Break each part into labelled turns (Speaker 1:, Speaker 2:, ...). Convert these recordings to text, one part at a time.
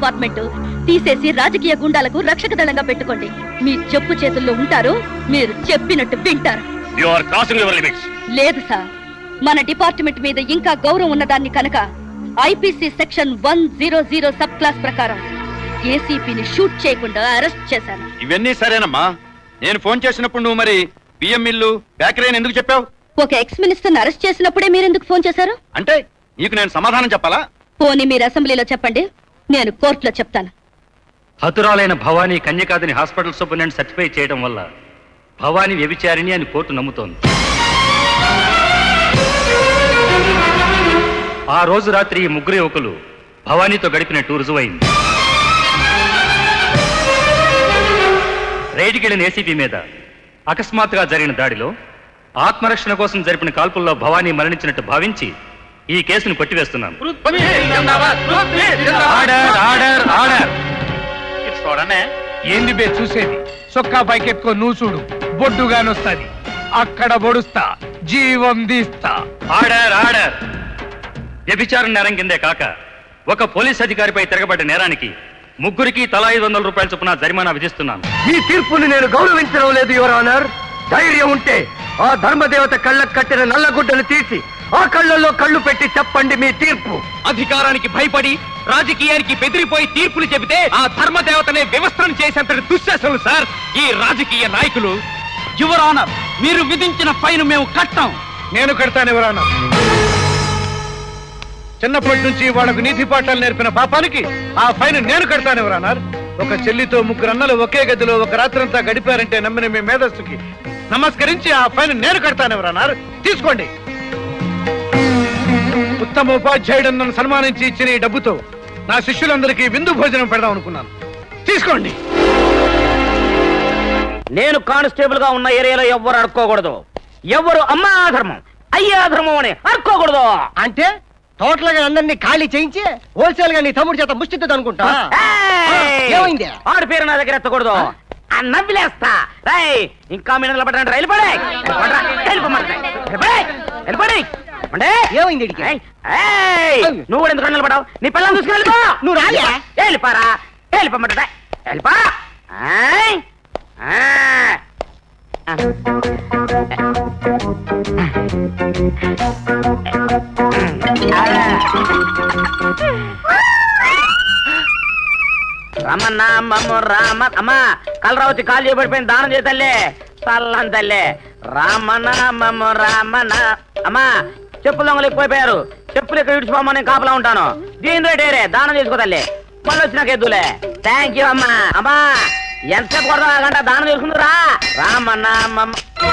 Speaker 1: Department తీసేసి రాజకీయ గుండాలకు రక్షక దళంగా పెట్టుకోండి మీ చెప్పు చేతుల్లో ఉంటారు మీరు చెప్పినట్టు వింటారు
Speaker 2: you are crossing your limits
Speaker 1: లేదు సార్ మన డిపార్ట్మెంట్ మీద ఇంకా గౌరవం ఉన్నదాన్ని కనుక IPC section one zero zero sub class ప్రకారం ఏసీపీని షూట్ చేయకుండా అరెస్ట్ చేశాను
Speaker 2: ఇవన్నీ సరేనమ్మా నేను ఫోన్ చేసినప్పుడు నువ్వు మరి బియ్యం మిల్లు బేకరీ అని ఎందుకు చెప్పావు
Speaker 1: ఒక ఎక్స్ మినిస్టర్ అరెస్ట్ చేసినప్పుడే మీరెందుకు ఫోన్ చేశారు
Speaker 2: అంటే నీకు నేను సమాధానం చెప్పాలా
Speaker 1: పోనీ మీరు అసెంబ్లీలో చెప్పండి నేను కోర్టులో చెప్తాను
Speaker 3: హతురాలైన భవానీ కన్యకాదిని హాస్పిటల్ సూపరింటెండెంట్ సర్టిఫై చేయడం వల్ల భవానీ వ్యభిచారిణి అని కోర్టు నమ్ముతోంది ఆ రోజు రాత్రి ఈ ముగ్గురు యువకులు భవానీతో గడిపినట్టు రుజువైంది రైడ్కెళ్లిన ఏసీపీ మీద అకస్మాత్తుగా జరిగిన దాడిలో ఆత్మరక్షణ కోసం జరిపిన కాల్పుల్లో భవానీ మరణించినట్టు భావించి ఈ కేసును కొట్టివేస్తున్నాను ఆర్డర్ ఆర్డర్ ఆర్డర్
Speaker 2: చూడనే
Speaker 4: ఏంది బే చూసేది సొక్కా పైకెత్తుకో నువ్వు చూడు బొడ్డుగానొస్తాది అక్కడ బొడుస్తా జీవం తీస్తా
Speaker 3: ఆర్డర్ ఆర్డర్ వ్యభిచారం నేరం కిందే కాక ఒక పోలీస్ అధికారిపై తిరగబడ్డ నేరానికి ముగ్గురికి తలా ఐదు వందల రూపాయల చొప్పున జరిమానా విధిస్తున్నాను
Speaker 5: ఈ తీర్పుని నేను గౌరవించడం లేదు యువర్ ఆనర్ ధైర్యం ఉంటే ఆ ధర్మదేవత కళ్ళకు కట్టిన నల్లగుడ్డలు తీసి ఆ కళ్ళల్లో కళ్ళు పెట్టి చెప్పండి మీ తీర్పు
Speaker 4: అధికారానికి భయపడి రాజకీయానికి బెదిరిపోయి తీర్పులు చెబితే ఆ ధర్మదేవతనే వ్యవస్థను చేసేంతటి దుశ్శాసనులు సార్ ఈ రాజకీయ నాయకులు యువర్ ఆనర్ మీరు విధించిన ఫైన్ మేము కట్టాం నేను కడతాను యువర్ ఆనర్ చిన్నప్పటి నుంచి వాళ్ళకు నీతి పాఠాలు నేర్పిన పాపానికి ఆ ఫైన్ నేను కడతాను యువర్ ఆనర్ ఒక చెల్లితో ముగ్గురు అన్నలు ఒకే గదిలో ఒక రాత్రంతా గడిపారంటే నమ్మిన మీ మేధస్సుకి నమస్కరించి ఆ ఫైన్ నేను కడతాను యువర్ ఆనర్ తీసుకోండి ఉత్తమ ఉపాధ్యాయుడు నన్ను సన్మానించి ఇచ్చిన ఈ డబ్బుతో నా శిష్యులందరికీ విందు భోజనం పెడదాం అనుకున్నాను తీసుకోండి
Speaker 6: నేను కానిస్టేబుల్ గా ఉన్న ఏరియాలో ఎవ్వరు అడుక్కోకూడదు ఎవరు అమ్మ ఆధర్మం అయ్యే అధర్మం అని అడుక్కోకూడదు
Speaker 5: అంటే టోటల్ గా అందరినీ ఖాళీ చేయించి హోల్సేల్ గా నీ తమ్ముడి చేత ముష్టితో అనుకుంటా
Speaker 6: ఏయ్!
Speaker 5: ఏమైంది?
Speaker 6: ఆడి పేరు నా దగ్గర ఎత్తకూడదు ఆ నవ్విలేస్తా రేయ్ ఇంకా మీద నిలబడండి రైలు పడే వెళ్ళిపడి అంటే
Speaker 5: ఏమైంది ఈడికి?
Speaker 6: ఏయ్, ఏయ్, నువ్వు కూడా ఎందుకు నిలబడావు నీ పిల్లలు చూసుకుని వెళ్ళిపో
Speaker 5: నువ్వు రాలే?
Speaker 6: వెళ్ళిపారా వెళ్ళిపోమంట వెళ్ళిపా ఏయ్, ఆ. రమణ మమ్మ రామ అమ్మ కలరావతి కాలు చేయబడిపోయింది దానం చేతల్లే చల్లని తల్లే రామణ మమ్మ రామణ అమ్మా చెప్పులు దొంగలు ఎక్కువైపోయారు చెప్పులు ఇక్కడ ఇడిచిపోమని నేను కాపలా ఉంటాను దీని రేటేరే దానం చేసుకో తల్లి మళ్ళీ వచ్చినాక ఎద్దులే థ్యాంక్ యూ అమ్మా అమ్మా ఎంతసేపు కొడతా గంట దానం చేసుకుందురా రామన్న మమ్మ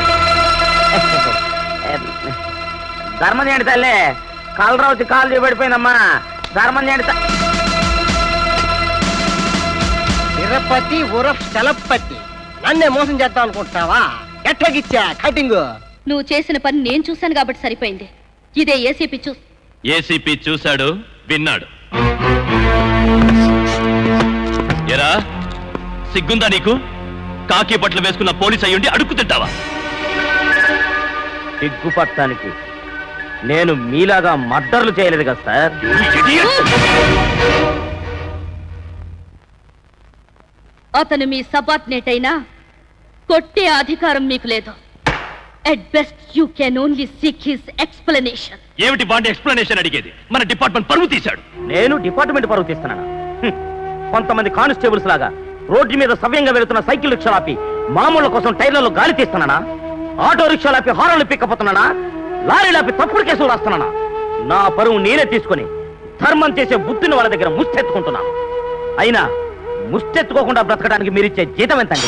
Speaker 6: ధర్మం చేయండి తల్లి కలరావతి కాలు చేయబడిపోయిందమ్మా ధర్మం చేయండి త-
Speaker 5: తిరుపతి ఉరఫ్ చలపతి నన్నే మోసం చేద్దాం అనుకుంటున్నావా ఎట్టగిచ్చా కటింగ్
Speaker 1: నువ్వు చేసిన పని నేను చూశాను కాబట్టి సరిపోయింది ఇదే ఏసీపీ చూ
Speaker 2: ఏసీపీ చూశాడు విన్నాడు ఎరా సిగ్గుందా నీకు కాకి బట్టలు వేసుకున్న పోలీస్ అయ్యుండి అడుక్కు తింటావా
Speaker 6: సిగ్గుపడటానికి నేను మీలాగా మర్డర్లు చేయలేదు కదా సార్
Speaker 1: అతను మీ సబార్డినేట్ అయినా కొట్టే అధికారం మీకు లేదు at best you can only seek his explanation
Speaker 2: ఏమిటి బాండి ఎక్స్ప్లెనేషన్ అడిగేది మన డిపార్ట్మెంట్ పరువు తీశాడు
Speaker 6: నేను డిపార్ట్మెంట్ పరువు తీస్తున్నాను హ్మ్. కొంతమంది కానిస్టేబుల్స్ లాగా రోడ్డు మీద సవ్యంగా వెళుతున్న సైకిల్ రిక్షాలాపి మామూలు కోసం టైర్లలో గాలి తీస్తున్నానా ఆటో రిక్షాలాపి హారన్లు పిక్కపోతున్నానా లారీలాపి తప్పుడు కేసులు రాస్తున్నానా నా పరువు నేనే తీసుకొని ధర్మం చేసే బుద్ధిని వాళ్ళ దగ్గర ముష్టెత్తుకుంటున్నాను అయినా ముష్టెత్తుకోకుండా బ్రతకడానికి మీరిచ్చే జీతం ఎంతండి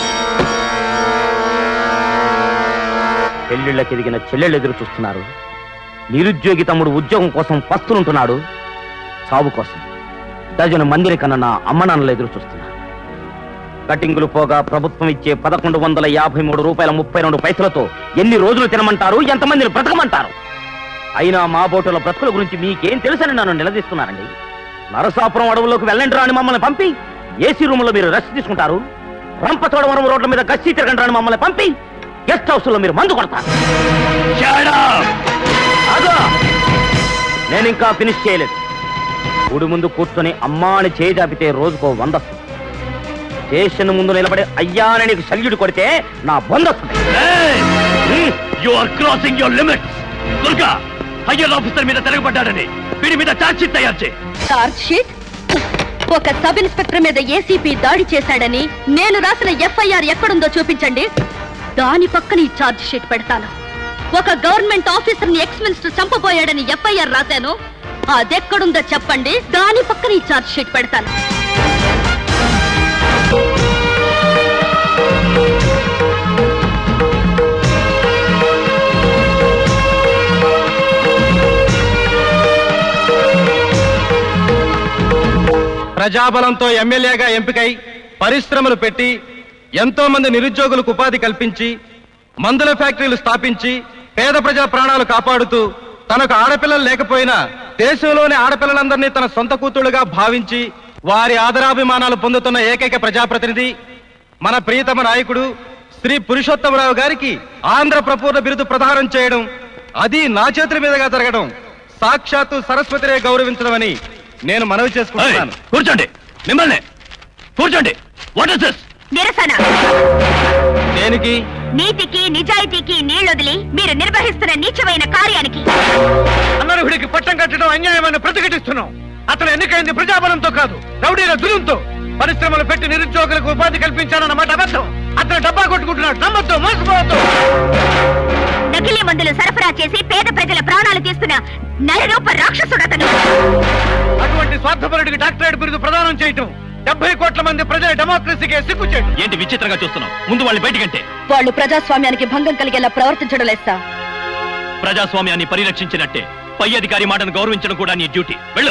Speaker 6: పెళ్లిళ్ళకి ఎదిగిన చెల్లెళ్ళు ఎదురు చూస్తున్నారు నిరుద్యోగి తమ్ముడు ఉద్యోగం కోసం పస్తులుంటున్నాడు చావు కోసం డజను మందిని కన్నా నా అమ్మనాన్నలు ఎదురు చూస్తున్నారు కటింగులు పోగా ప్రభుత్వం ఇచ్చే పదకొండు వందల యాభై మూడు రూపాయల ముప్పై రెండు పైసలతో ఎన్ని రోజులు తినమంటారు ఎంతమందిని బ్రతకమంటారు అయినా మా బోటుల బ్రతుకుల గురించి మీకేం తెలుసని నన్ను నిలదీస్తున్నారండి నరసాపురం అడవుల్లోకి వెళ్ళండి రాని మమ్మల్ని పంపి ఏసీ రూమ్ లో మీరు రెస్ట్ తీసుకుంటారు రంపచోడవరం రోడ్ల మీద గస్తీ తిరగండి రాని మమ్మల్ని పంపి గెస్ట్ హౌస్ లో మీరు మందు కొడతారు ఆగు! నేను ఇంకా ఫినిష్ చేయలేదు గుడి ముందు కూర్చొని అమ్మా అని చేయి జాపితే రోజుకో వందస్తుంది స్టేషన్ ముందు నిలబడి అయ్యా అని నీకు సల్యూట్ కొడితే నా బొందొస్తుంది
Speaker 2: you are crossing your limits Durga higher officer మీద తిరగబడ్డాడని వీడి మీద ఛార్జ్ షీట్ తయారు చేయి
Speaker 1: చార్జ్ షీట్ ఒక సబ్ ఇన్స్పెక్టర్ మీద ఏసీపీ దాడి చేశాడని నేను రాసిన ఎఫ్ఐఆర్ ఎక్కడుందో చూపించండి దాని పక్కన ఈ చార్జ్ షీట్ పెడతాను ఒక గవర్నమెంట్ ఆఫీసర్ ని ఎక్స్ మినిస్టర్ చంపబోయాడని ఎఫ్ఐఆర్ రాశాను అదెక్కడుందో చెప్పండి దాని పక్కన ఈ చార్జ్ షీట్ పెడతాను
Speaker 4: ప్రజాబలంతో ఎమ్మెల్యేగా ఎంపికై పరిశ్రమలు పెట్టి ఎంతో మంది నిరుద్యోగులకు ఉపాధి కల్పించి మందుల ఫ్యాక్టరీలు స్థాపించి పేద ప్రజల ప్రాణాలు కాపాడుతూ తనకు ఆడపిల్లలు లేకపోయినా దేశంలోని ఆడపిల్లలందరినీ తన సొంత కూతుళ్ళుగా భావించి వారి ఆదరాభిమానాలు పొందుతున్న ఏకైక ప్రజాప్రతినిధి మన ప్రియతమ నాయకుడు శ్రీ పురుషోత్తమరావు గారికి ఆంధ్ర ప్రపూర్ణ బిరుదు ప్రదానం చేయడం అది నా చేతుల మీదుగా జరగడం సాక్షాత్తు సరస్వతినే గౌరవించడమని నేను మనవి
Speaker 2: ఏయ్,
Speaker 4: చేసుకుంటున్నాను
Speaker 2: కూర్చోండి మిమ్మల్ని కూర్చోండి వాట్ ఇస్ దిస్
Speaker 7: నిరసన
Speaker 4: దేనికి
Speaker 7: నీతికి నిజాయితీకి నీళ్లొదిలి మీరు నిర్వహిస్తున్న నీచమైన కార్యానికి
Speaker 4: అనర్హుడికి పట్టం కట్టడం అన్యాయమని ప్రతిఘటిస్తున్నాం అతను ఎన్నికైంది ప్రజాబలంతో కాదు రౌడీల దురంతో పరిశ్రమలు పెట్టి నిరుద్యోగులకు ఉపాధి కల్పించాలన్నమాట అబద్ధం అతను డబ్బా కొట్టుకుంటున్నాడు నమ్మద్దు మోసపోవద్దు
Speaker 7: నకిలీ మందులు సరఫరా చేసి పేద ప్రజల ప్రాణాలు తీస్తున్న నరరూప రాక్షసుడతను
Speaker 4: అటువంటి స్వార్థపరుడికి డాక్టరేట్ బిరుదు ప్రదానం చేయటం డెబ్బై కోట్ల మంది ప్రజల డెమోక్రసీకి సిగ్గుచేటు
Speaker 2: ఏంటి విచిత్రంగా చూస్తున్నాం ముందు వాళ్ళని బయటికంటే
Speaker 1: వాళ్ళు ప్రజాస్వామ్యానికి భంగం కలిగేలా ప్రవర్తించడం లేస్తా
Speaker 2: ప్రజాస్వామ్యాన్ని పరిరక్షించినట్టే పై అధికారి మాటను గౌరవించడం కూడా నీ డ్యూటీ వెళ్ళు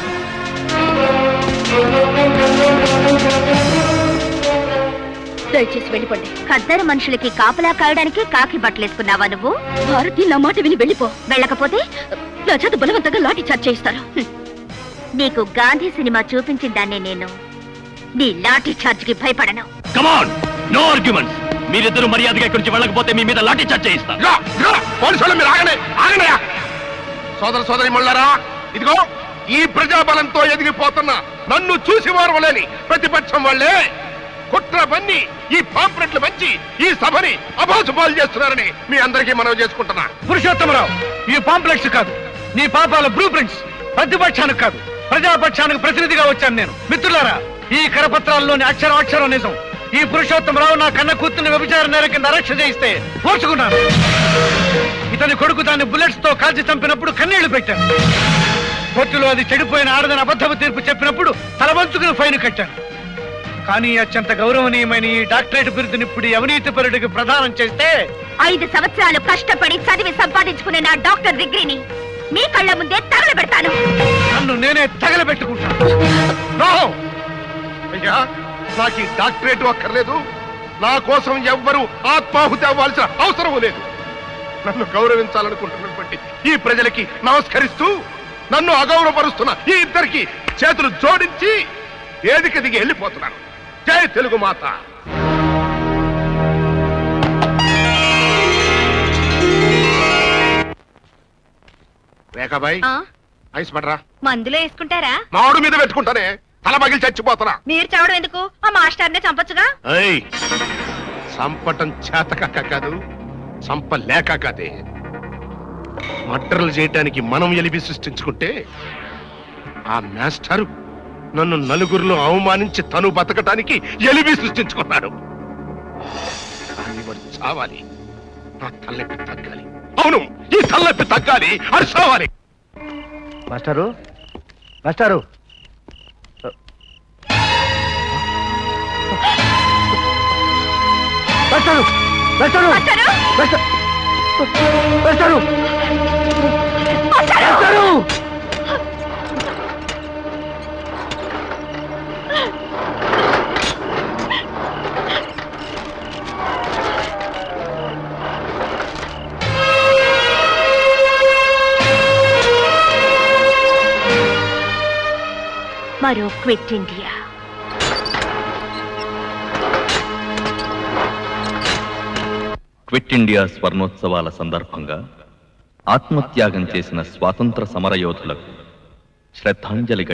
Speaker 1: దయచేసి వెళ్ళిపోండి
Speaker 7: ఖద్దరు మనుషులకి కాపలా కాయడానికి కాకి బట్టలేసుకున్నావా నువ్వు
Speaker 1: భారతి నా మాట విని వెళ్ళిపో
Speaker 7: వెళ్ళకపోతే
Speaker 1: నా చేత బలవంతంగా లాఠీ చార్జ్ చేయిస్తారు
Speaker 7: నీకు గాంధీ సినిమా చూపించిన దాన్ని నేను నీ లాఠీ చార్జ్ కి భయపడను
Speaker 2: కమాన్ నో ఆర్గ్యుమెంట్స్ మీరిద్దరు మర్యాదగా ఇక్కడి నుంచి వెళ్ళకపోతే మీ మీద లాఠీ చార్జ్ చేయిస్తా
Speaker 8: ఇదిగో, ఇదిగో, పోలీసులు మీరు ఆగండి ఆగండియా సోదర సోదరి ముళ్ళారా ఇదిగో ఈ ప్రజాబలంతో ఎదిగిపోతున్న నన్ను చూసి వారవలేని ప్రతిపక్షం వాళ్ళే కుట్ర బన్ని ఈ పాంప్లెట్లు మంచి ఈ సభని అభాసుపాలు చేస్తున్నారని మీ అందరికీ మనవి చేసుకుంటున్నా
Speaker 4: పురుషోత్తమరావు ఈ పాంప్లెక్స్ కాదు నీ పాపాల బ్లూ ప్రింట్స్ ప్రతిపక్షానికి కాదు ప్రజాపక్షానికి ప్రతినిధిగా వచ్చాను నేను మిత్రులారా ఈ కరపత్రాల్లోని అక్షరం అక్షరం నిజం ఈ పురుషోత్తమరావు నా కన్న కూతుర్ని వ్యభిచార నేర కింద అరెస్ట్ చేయిస్తే ఓర్చుకున్నాను ఇతని కొడుకు దాన్ని బుల్లెట్స్ తో కాల్చి చంపినప్పుడు కన్నీళ్లు పెట్టాను కోర్టులో అది చెడిపోయిన ఆడదని అబద్ధపు తీర్పు చెప్పినప్పుడు తలవంచుకుని ఫైన్ కట్టాను కానీ అత్యంత గౌరవనీయమైన ఈ డాక్టరేట్ బిరుదుని ఇప్పుడు ఈ అవినీతి పరుడికి ప్రదానం చేస్తే
Speaker 7: ఐదు సంవత్సరాలు కష్టపడి చదివి సంపాదించుకునే నా డాక్టర్ డిగ్రీని మీ కళ్ళ ముందే తగలబెడతాను
Speaker 4: నన్ను నేనే తగలబెట్టుకుంటాను
Speaker 8: నో! అయ్యా నాకు ఈ డాక్టరేట్ అక్కర్లేదు నా కోసం ఎవ్వరూ ఆత్మాహుతి అవ్వాల్సిన అవసరం లేదు నన్ను గౌరవించాలనుకుంటున్నటువంటి ఈ ప్రజలకి నమస్కరిస్తూ నన్ను అగౌరవపరుస్తున్న ఈ ఇద్దరికి చేతులు జోడించి వేదిక దిగి వెళ్ళిపోతున్నాను జై తెలుగు మాత రేఖాబాయ్ ఐస్ పడరా
Speaker 7: మందులో వేసుకుంటారా
Speaker 8: మామిడి మీద పెట్టుకుంటానే తల పగిలి చచ్చిపోతున్నా
Speaker 7: మీరు చావడం ఎందుకు ఆ మాస్టర్నే చంపొచ్చుగా
Speaker 8: ఏయ్ చంపటం చేతకాక కాదు చంపలేక కాదే మర్డర్లు చేయటానికి మనం ఎలిపి సృష్టించుకుంటే ఆ మాస్టరు నన్ను నలుగురిలో అవమానించి తను బతకటానికి ఎలిబి సృష్టించుకున్నాడు కానీ వాడు చావాలి నా తలెప్పి తగ్గాలి అవును ఈ తలెప్పి తగ్గాలి అది చావాలి
Speaker 5: మాస్టారు మాస్టారు మాస్టారు మాస్టారు మాస్టర్- మాస్టారు మాస్టారు
Speaker 7: మరో క్విట్ ఇండియా
Speaker 2: క్విట్ ఇండియా స్వర్ణోత్సవాల సందర్భంగా ఆత్మత్యాగం చేసిన స్వాతంత్ర సమరయోధులకు శ్రద్ధాంజలి